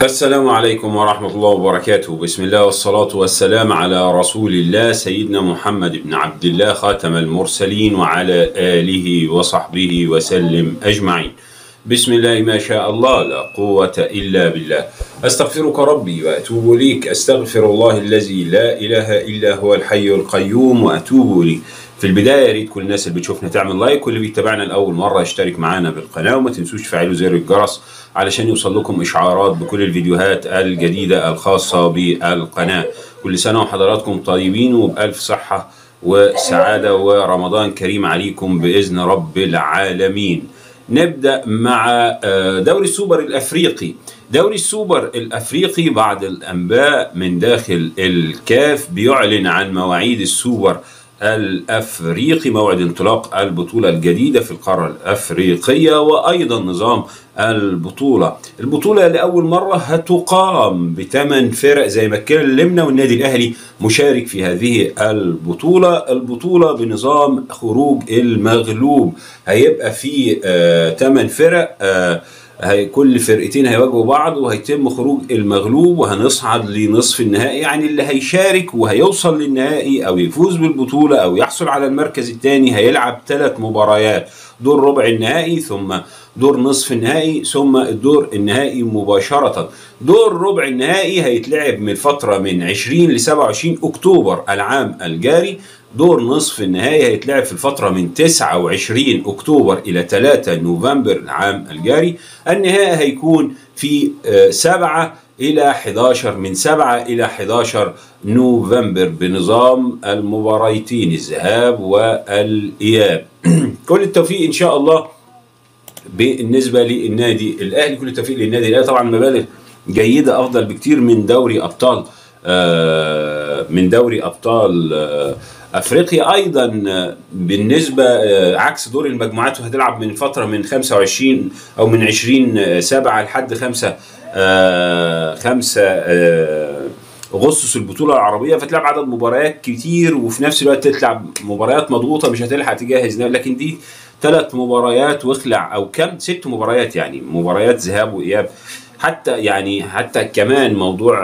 السلام عليكم ورحمة الله وبركاته بسم الله والصلاة والسلام على رسول الله سيدنا محمد بن عبد الله خاتم المرسلين وعلى آله وصحبه وسلم أجمعين بسم الله ما شاء الله لا قوة إلا بالله أستغفرك ربي وأتوب إليك أستغفر الله الذي لا إله إلا هو الحي القيوم وأتوب إليه في البداية يا ريت كل الناس اللي بتشوفنا تعمل لايك واللي بيتابعنا لأول مرة يشترك معانا بالقناة وما تنسوش تفعلوا زر الجرس علشان يوصل لكم إشعارات بكل الفيديوهات الجديدة الخاصة بالقناة كل سنة وحضراتكم طيبين وبألف صحة وسعادة ورمضان كريم عليكم بإذن رب العالمين نبدأ مع دوري السوبر الأفريقي دوري السوبر الأفريقي بعض الأنباء من داخل الكاف بيعلن عن مواعيد السوبر الافريقي موعد انطلاق البطوله الجديده في القاره الافريقيه وايضا نظام البطوله البطوله لاول مره هتقام بثمان فرق زي ما اتكلمنا والنادي الاهلي مشارك في هذه البطوله البطوله بنظام خروج المغلوب هيبقى في ثمان فرق آه هي كل فرقتين هيواجهوا بعض وهيتم خروج المغلوب وهنصعد لنصف النهائي يعني اللي هيشارك وهيوصل للنهائي او يفوز بالبطوله او يحصل على المركز الثاني هيلعب ثلاث مباريات دور ربع النهائي ثم دور نصف النهائي ثم الدور النهائي مباشرة دور ربع النهائي هيتلعب من فترة من 20 ل 27 أكتوبر العام الجاري دور نصف النهائي هيتلعب في الفترة من 29 أكتوبر إلى 3 نوفمبر العام الجاري النهائي هيكون في 7 إلى 11 من 7 إلى 11 نوفمبر بنظام المباريتين الذهاب والإياب كل التوفيق إن شاء الله بالنسبة للنادي الأهلي كل التوفيق للنادي الأهلي طبعا مبالغ جيدة أفضل بكتير من دوري أبطال من دوري أبطال افريقيا ايضا بالنسبه عكس دور المجموعات وهتلعب من فتره من 25 او من 20 7 لحد 5 5 اغسطس البطوله العربيه فتلعب عدد مباريات كتير وفي نفس الوقت تلعب مباريات مضغوطه مش هتلحق تجهز لكن دي ثلاث مباريات واخلع او كم ست مباريات يعني مباريات ذهاب واياب حتى يعني حتى كمان موضوع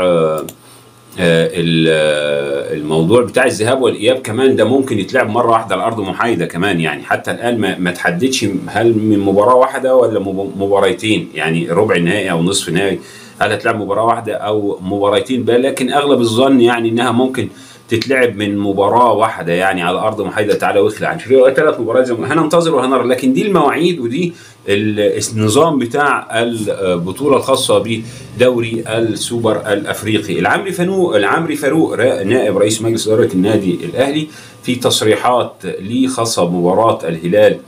الموضوع بتاع الذهاب والاياب كمان ده ممكن يتلعب مره واحده على ارض محايده كمان يعني حتى الان ما, ما تحددش هل من مباراه واحده ولا مباريتين يعني ربع النهائي او نصف نهائي هل هتلعب مباراه واحده او مباريتين بقى لكن اغلب الظن يعني انها ممكن تتلعب من مباراه واحده يعني على ارض محايده تعالى واخلع عن ثلاث مباريات هننتظر وهنرى لكن دي المواعيد ودي النظام بتاع البطوله الخاصه بدوري السوبر الافريقي العمري فاروق العمري فاروق نائب رئيس مجلس اداره النادي الاهلي في تصريحات ليه خاصه بمباراه الهلال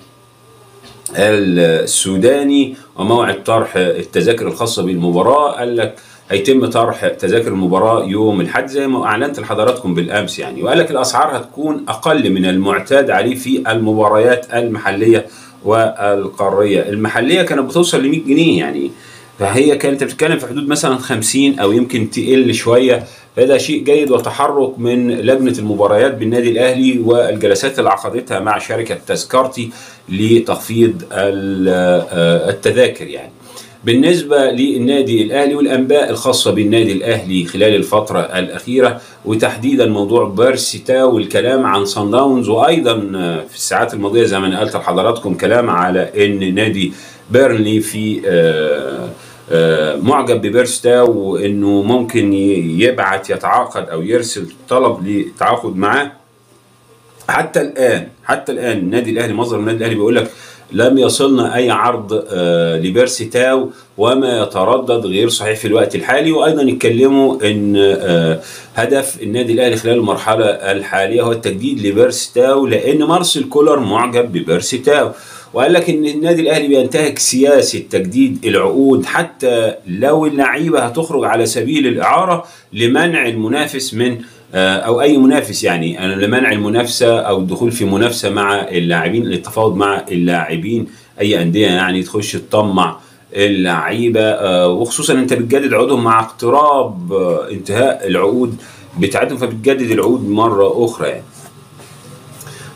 السوداني وموعد طرح التذاكر الخاصه بالمباراه قال لك هيتم طرح تذاكر المباراة يوم الحد زي ما أعلنت لحضراتكم بالأمس يعني وقال لك الأسعار هتكون أقل من المعتاد عليه في المباريات المحلية والقارية المحلية كانت بتوصل ل 100 جنيه يعني فهي كانت بتتكلم في حدود مثلا 50 أو يمكن تقل شوية فده شيء جيد وتحرك من لجنة المباريات بالنادي الأهلي والجلسات اللي عقدتها مع شركة تذكرتي لتخفيض التذاكر يعني بالنسبة للنادي الأهلي والأنباء الخاصة بالنادي الأهلي خلال الفترة الأخيرة وتحديدا موضوع بيرسيتا والكلام عن صن داونز وأيضا في الساعات الماضية زي ما أنا قلت لحضراتكم كلام على أن نادي بيرنلي في آآ آآ معجب ببيرستا وأنه ممكن يبعت يتعاقد أو يرسل طلب للتعاقد معاه حتى الآن حتى الآن النادي الأهلي مصدر النادي الأهلي بيقول لك لم يصلنا اي عرض آه لبيرسي تاو وما يتردد غير صحيح في الوقت الحالي وايضا يتكلموا ان آه هدف النادي الاهلي خلال المرحله الحاليه هو التجديد لبيرسي تاو لان مارسيل كولر معجب ببيرسي تاو وقال لك ان النادي الاهلي بينتهك سياسه تجديد العقود حتى لو اللعيبه هتخرج على سبيل الاعاره لمنع المنافس من او اي منافس يعني لمنع المنافسه او الدخول في منافسه مع اللاعبين التفاوض مع اللاعبين اي انديه يعني تخش تطمع اللعيبه وخصوصا انت بتجدد عقودهم مع اقتراب انتهاء العقود بتاعتهم فبتجدد العقود مره اخرى يعني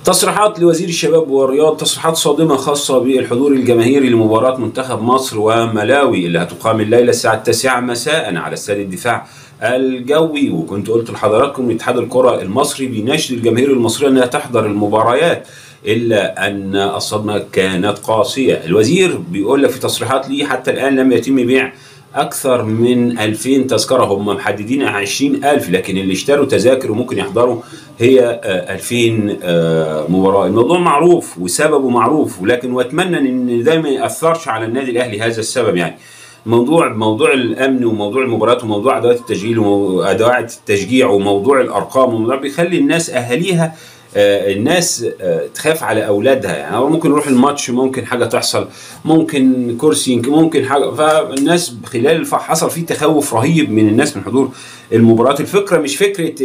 تصريحات لوزير الشباب والرياض تصريحات صادمة خاصة بالحضور الجماهيري لمباراة منتخب مصر وملاوي اللي هتقام الليلة الساعة التاسعة مساء على استاد الدفاع الجوي وكنت قلت لحضراتكم اتحاد الكرة المصري بيناشد الجماهير المصرية انها تحضر المباريات الا ان الصدمة كانت قاسية الوزير بيقول لك في تصريحات ليه حتى الان لم يتم بيع اكثر من 2000 تذكره هم محددين 20000 لكن اللي اشتروا تذاكر وممكن يحضروا هي 2000 مباراه الموضوع معروف وسببه معروف ولكن واتمنى ان ده ما ياثرش على النادي الاهلي هذا السبب يعني موضوع موضوع الامن وموضوع المباريات وموضوع ادوات التشغيل وادوات التشجيع وموضوع الارقام وموضوع بيخلي الناس اهاليها الناس تخاف على اولادها يعني هو ممكن يروح الماتش ممكن حاجه تحصل ممكن كرسي ممكن حاجه فالناس خلال الفح حصل فيه تخوف رهيب من الناس من حضور المباريات الفكره مش فكره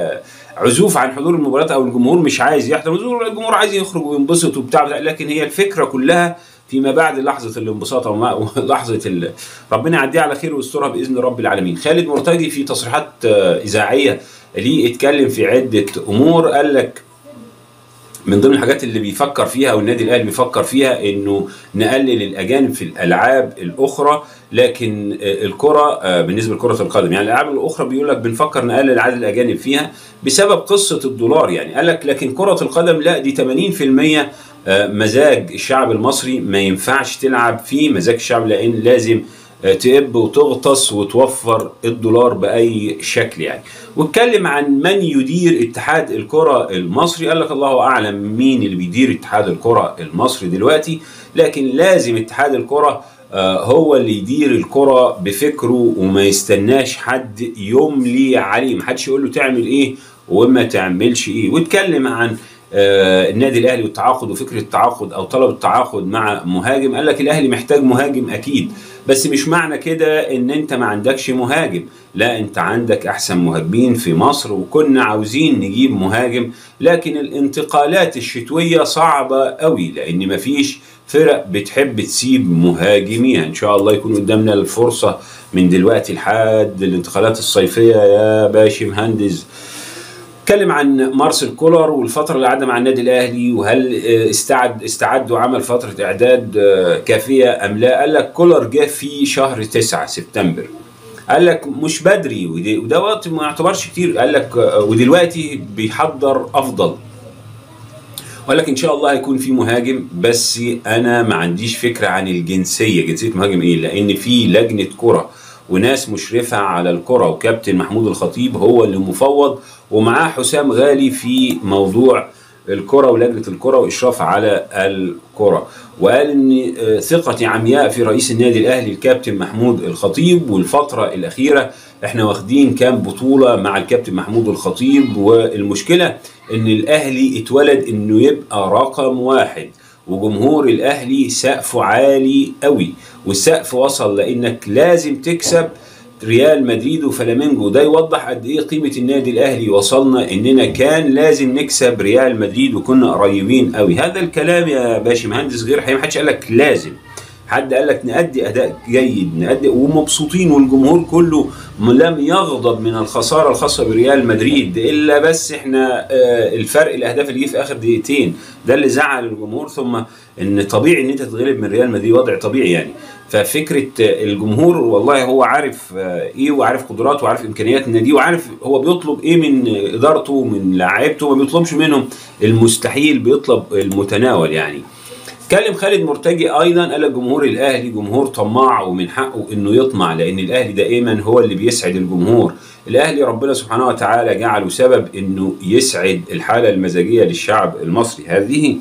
عزوف عن حضور المباريات او الجمهور مش عايز يحضر الجمهور عايز يخرج وينبسط وبتاع لكن هي الفكره كلها فيما بعد لحظه الانبساط او لحظه ربنا يعديها على خير ويسترها باذن رب العالمين خالد مرتجي في تصريحات اذاعيه ليه اتكلم في عده امور قال لك من ضمن الحاجات اللي بيفكر فيها والنادي الاهلي بيفكر فيها انه نقلل الاجانب في الالعاب الاخرى لكن الكره بالنسبه لكره القدم يعني الالعاب الاخرى بيقول لك بنفكر نقلل عدد الاجانب فيها بسبب قصه الدولار يعني قال لك لكن كره القدم لا دي 80% مزاج الشعب المصري ما ينفعش تلعب فيه مزاج الشعب لان لازم تقب وتغطس وتوفر الدولار باي شكل يعني واتكلم عن من يدير اتحاد الكره المصري قال لك الله اعلم مين اللي بيدير اتحاد الكره المصري دلوقتي لكن لازم اتحاد الكره هو اللي يدير الكره بفكره وما يستناش حد يملي عليه محدش يقول له تعمل ايه وما تعملش ايه واتكلم عن آه النادي الاهلي والتعاقد وفكره التعاقد او طلب التعاقد مع مهاجم قال لك الاهلي محتاج مهاجم اكيد بس مش معنى كده ان انت ما عندكش مهاجم لا انت عندك احسن مهاجمين في مصر وكنا عاوزين نجيب مهاجم لكن الانتقالات الشتويه صعبه قوي لان مفيش فرق بتحب تسيب مهاجميها ان شاء الله يكون قدامنا الفرصه من دلوقتي لحد الانتقالات الصيفيه يا باشا مهندس اتكلم عن مارسيل كولر والفتره اللي قعدها مع النادي الاهلي وهل استعد استعد وعمل فتره اعداد كافيه ام لا قال لك كولر جه في شهر 9 سبتمبر قال لك مش بدري وده وقت ما يعتبرش كتير قال لك ودلوقتي بيحضر افضل وقال لك ان شاء الله هيكون في مهاجم بس انا ما عنديش فكره عن الجنسيه جنسيه مهاجم ايه لان في لجنه كره وناس مشرفة على الكرة وكابتن محمود الخطيب هو اللي مفوض ومعاه حسام غالي في موضوع الكرة ولجنة الكرة وإشراف على الكرة وقال إن ثقتي عمياء في رئيس النادي الأهلي الكابتن محمود الخطيب والفترة الأخيرة احنا واخدين كام بطولة مع الكابتن محمود الخطيب والمشكلة إن الأهلي اتولد إنه يبقى رقم واحد وجمهور الاهلي سقفه عالي قوي والسقف وصل لانك لازم تكسب ريال مدريد وفلامينجو ده يوضح قد ايه قيمه النادي الاهلي وصلنا اننا كان لازم نكسب ريال مدريد وكنا قريبين قوي هذا الكلام يا باشا مهندس غير حقيقي محدش قال لك لازم حد قال لك نأدي أداء جيد نأدي ومبسوطين والجمهور كله لم يغضب من الخسارة الخاصة بريال مدريد إلا بس إحنا الفرق الأهداف اللي جه في آخر دقيقتين ده اللي زعل الجمهور ثم إن طبيعي إن أنت تتغلب من ريال مدريد وضع طبيعي يعني ففكرة الجمهور والله هو عارف إيه وعارف قدراته وعارف إمكانيات النادي وعارف هو بيطلب إيه من إدارته ومن لاعيبته ما بيطلبش منهم المستحيل بيطلب المتناول يعني اتكلم خالد مرتجي ايضا قال الجمهور الاهلي جمهور طماع ومن حقه انه يطمع لان الاهلي دائما هو اللي بيسعد الجمهور الاهلي ربنا سبحانه وتعالى جعله سبب انه يسعد الحاله المزاجيه للشعب المصري هذه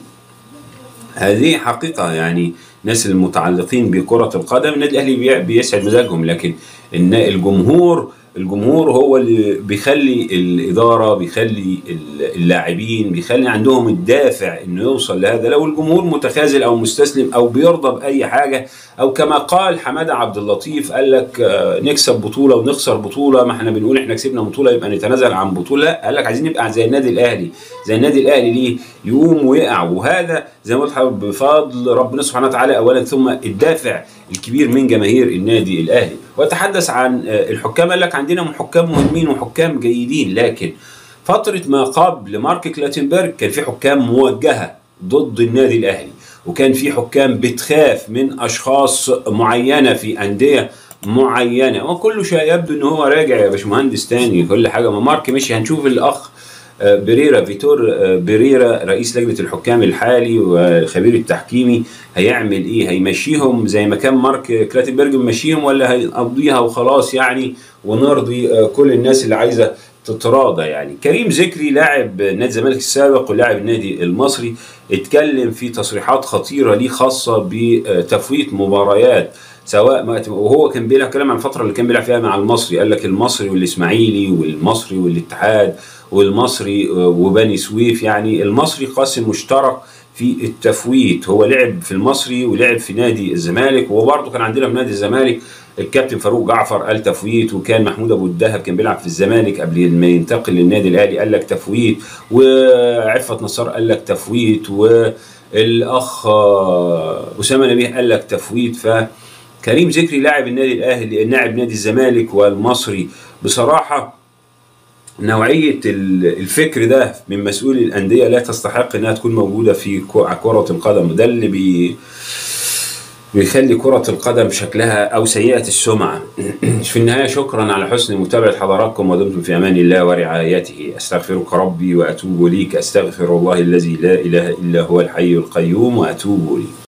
هذه حقيقه يعني الناس المتعلقين بكره القدم النادي الاهلي بيسعد مزاجهم لكن ان الجمهور الجمهور هو اللي بيخلي الاداره بيخلي اللاعبين بيخلي عندهم الدافع انه يوصل لهذا لو الجمهور متخاذل او مستسلم او بيرضى باي حاجه او كما قال حماده عبد اللطيف قال لك نكسب بطوله ونخسر بطوله ما احنا بنقول احنا كسبنا بطوله يبقى نتنازل عن بطوله لا قال لك عايزين نبقى زي النادي الاهلي زي النادي الاهلي ليه يقوم ويقع وهذا زي ما قلت بفضل ربنا سبحانه وتعالى اولا ثم الدافع الكبير من جماهير النادي الاهلي وتحدث عن الحكام قال لك عندنا حكام مهمين وحكام جيدين لكن فتره ما قبل مارك كلاتنبرج كان في حكام موجهه ضد النادي الاهلي وكان في حكام بتخاف من اشخاص معينه في انديه معينه وكل شيء يبدو ان هو راجع يا باشمهندس تاني كل حاجه ما مارك مشي هنشوف الاخ آه، بريرا فيتور آه، بريرا رئيس لجنه الحكام الحالي والخبير التحكيمي هيعمل ايه هيمشيهم زي ما كان مارك كلاتنبرج ممشيهم ولا هيقضيها وخلاص يعني ونرضي آه، كل الناس اللي عايزه تتراضى يعني كريم ذكري لاعب نادي الزمالك السابق ولاعب النادي المصري اتكلم في تصريحات خطيره ليه خاصه بتفويت مباريات سواء ما وهو كان بيلعب كلام عن الفتره اللي كان بيلعب فيها مع المصري قال لك المصري والاسماعيلي والمصري والاتحاد والمصري وبني سويف يعني المصري قاسم مشترك في التفويت هو لعب في المصري ولعب في نادي الزمالك وبرضه كان عندنا في نادي الزمالك الكابتن فاروق جعفر قال تفويت وكان محمود ابو الدهب كان بيلعب في الزمالك قبل ما ينتقل للنادي الاهلي قال لك تفويت وعفت نصار قال لك تفويت والاخ اسامه نبيه قال لك تفويت فكريم ذكري لاعب النادي الاهلي لاعب نادي الزمالك والمصري بصراحه نوعية الفكر ده من مسؤولي الأندية لا تستحق إنها تكون موجودة في كرة القدم ده اللي بي بيخلي كرة القدم شكلها أو سيئة السمعة في النهاية شكرا على حسن متابعة حضراتكم ودمتم في أمان الله ورعايته أستغفرك ربي وأتوب إليك أستغفر الله الذي لا إله إلا هو الحي القيوم وأتوب إليك